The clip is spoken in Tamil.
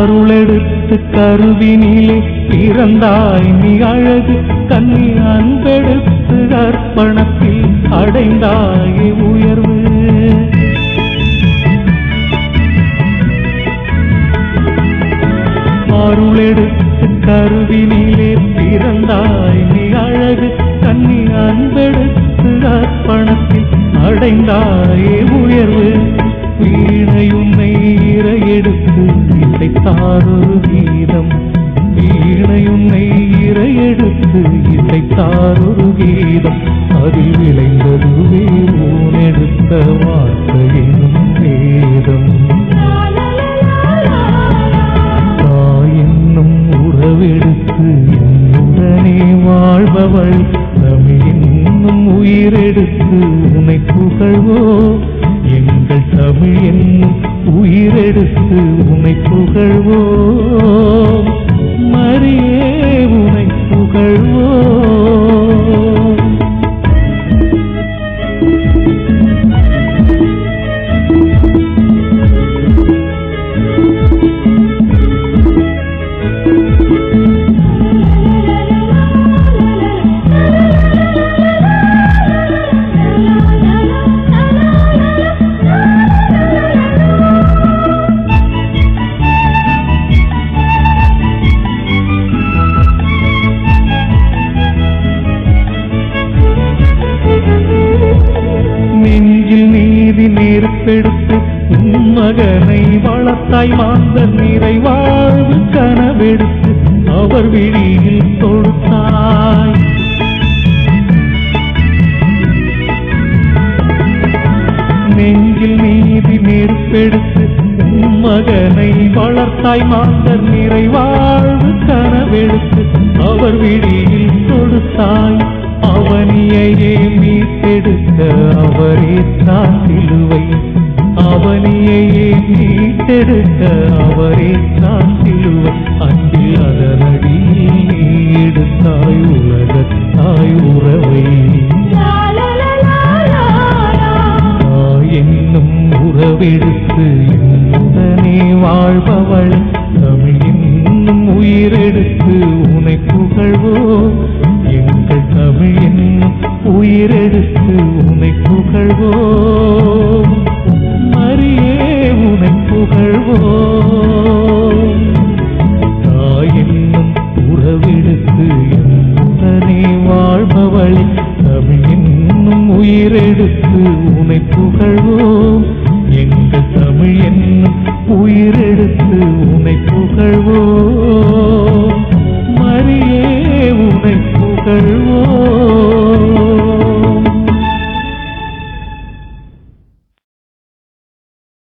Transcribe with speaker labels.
Speaker 1: அருளெடுத்து கருவினிலே பிறந்தாய் நீ அழகு கண்ணி அன்பெடுத்து அர்ப்பணத்தில் அடைந்தாயே உயர்வு அருளெடுத்து கருவினிலே பிறந்தாய் நீ அழகு கண்ணி அன்பெடுத்து அர்ப்பணத்தில் அடைந்தாயே உயர்வு வீணையுன்னை இறையெடுத்து இசைத்தாரொரு கீதம் வீணையுன்னை இறையெடுத்து இசைத்தாரொரு கீதம் அதில் விளைந்ததுவே ஊனெடுத்த வார்த்தையின் வேதம் தாய் என்னும் உறவெடுத்து என்னுடனே வாழ்பவள் தமிழ் என்னும் உயிரெடுத்து உனை புகழ்வோ எங்கள் தமிழ் என்னும் உயிரெடுத்து உனை புகழ்வோ மரியே உனை புகழ்வோ நெஞ்சில் நீதி நெருப்பெடுத்து உன் மகனை வளர்த்தாய் மாந்த நிறைவாழ்வு கனவெடுத்து அவர் விழியில் தொடுத்தாய் நெஞ்சில் நீதி நெருப்பெடுத்து உன் மகனை வளர்த்தாய் மாந்தர் நிறைவாழ்வு கனவெடுத்து அவர் விழியில் தொடுத்தாய் அவனியையே மீட்டெடுக்க அவரே தான் சிலுவை அவனியையே மீட்டெடுக்க அவரே தான் சிலுவை அன்பில் அதனடியில் நீ எடுத்தாய் உலகத்தாய் உறவை தாய் என்னும் உறவெடுத்து என்னுடனே வாழ்பவள் தமிழ் என்னும் உயிரெடுத்து உனை புகழ்வோ எங்கள் தமிழ் என்னும் உயிரெடுத்து